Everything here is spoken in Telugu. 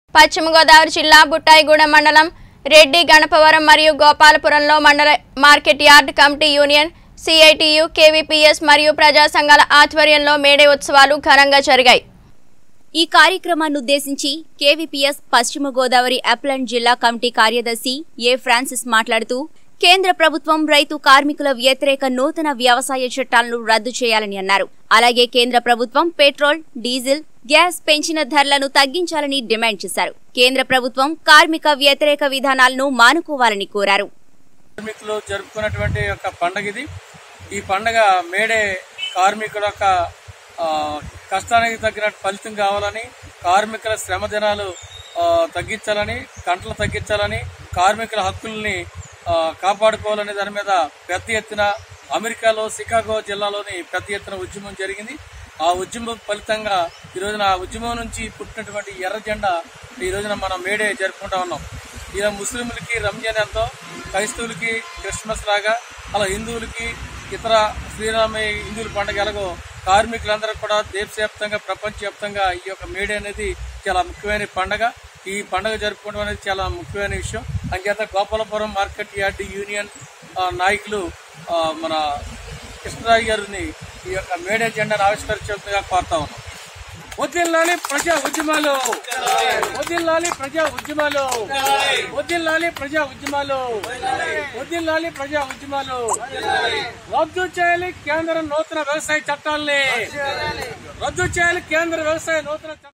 పశ్చిమ గోదావరి జిల్లా బుట్టాయిగూడెం మండలం రెడ్డి గణపవరం మరియు గోపాలపురంలో మండల market yard committee union CITU KVPS మరియు ప్రజా సంఘాల ఆధ్వర్యంలో మేడే ఉత్సవాలు ఘనంగా జరిగాయి ఈ కార్యక్రమాన్ని ఉద్దేశించి కేవీపీఎస్ పశ్చిమ గోదావరి అప్లాంట్ జిల్లా కమిటీ కార్యదర్శి ఏ ఫ్రాన్సిస్ మాట్లాడుతూ కేంద్ర ప్రభుత్వం రైతు కార్మికుల వ్యతిరేక నూతన వ్యవసాయ చట్టాలను రద్దు చేయాలని అన్నారు అలాగే కేంద్ర ప్రభుత్వం పెట్రోల్ డీజిల్ గ్యాస్ పెంచిన ధరలను తగ్గించాలని డిమాండ్ చేశారు కేంద్ర ప్రభుత్వం కార్మిక వ్యతిరేక విధానాలను మానుకోవాలని కోరారు కార్మికులు జరుపుకున్నటువంటి యొక్క పండగ ఇది ఈ పండగ మేడే కార్మికుల యొక్క ఆ, కష్టానికి తగ్గినట్టు ఫలితం కావాలని కార్మికుల శ్రమ దినాలు ఆ, తగ్గించాలని గంటలు తగ్గించాలని కార్మికుల హక్కుల్ని ఆ, కాపాడుకోవాలనే దాని మీద పెద్ద ఎత్తున అమెరికాలో సికాగో జిల్లాలోని పెద్ద ఎత్తున ఉద్యమం జరిగింది ఆ ఉద్యమం ఫలితంగా ఈ రోజున ఆ ఉద్యమం నుంచి పుట్టినటువంటి ఎర్ర జెండా ఈ రోజున మనం మేడే జరుపుకుంటా ఉన్నాం ఇలా ముస్లింలకి రంజాన్ ఎంతో క్రైస్తవులకి క్రిస్మస్ లాగా అలా హిందువులకి ఇతర శ్రీరామ హిందువుల పండుగ ఎలాగో కార్మికులందరూ కూడా దేశవ్యాప్తంగా ప్రపంచవ్యాప్తంగా ఈ యొక్క మేడే అనేది చాలా ముఖ్యమైన పండగ ఈ పండుగ జరుపుకోవడం అనేది చాలా ముఖ్యమైన విషయం అంచేత గోపాలపురం మార్కెట్ యార్డ్ యూనియన్ ఆ, నాయకులు ఆ, మన కృష్ణరాజు గారిని ఈ యొక్క మేడే జెండాను ఆవిష్కరించాల్సిందిగా కోరుతా ఉన్నాం వదిల్లాలి ప్రజా ఉద్యమాలు వదిల్లాలి ప్రజా ఉద్యమాలు వదిల్లాలి ప్రజా ఉద్యమాలు వదిల్లాలి ప్రజా ఉద్యమాలు రద్దు చేయాలి కేంద్ర నూతన వ్యవసాయ చట్టాలని రద్దు చేయాలి కేంద్ర వ్యవసాయ నూతన చట్టాలు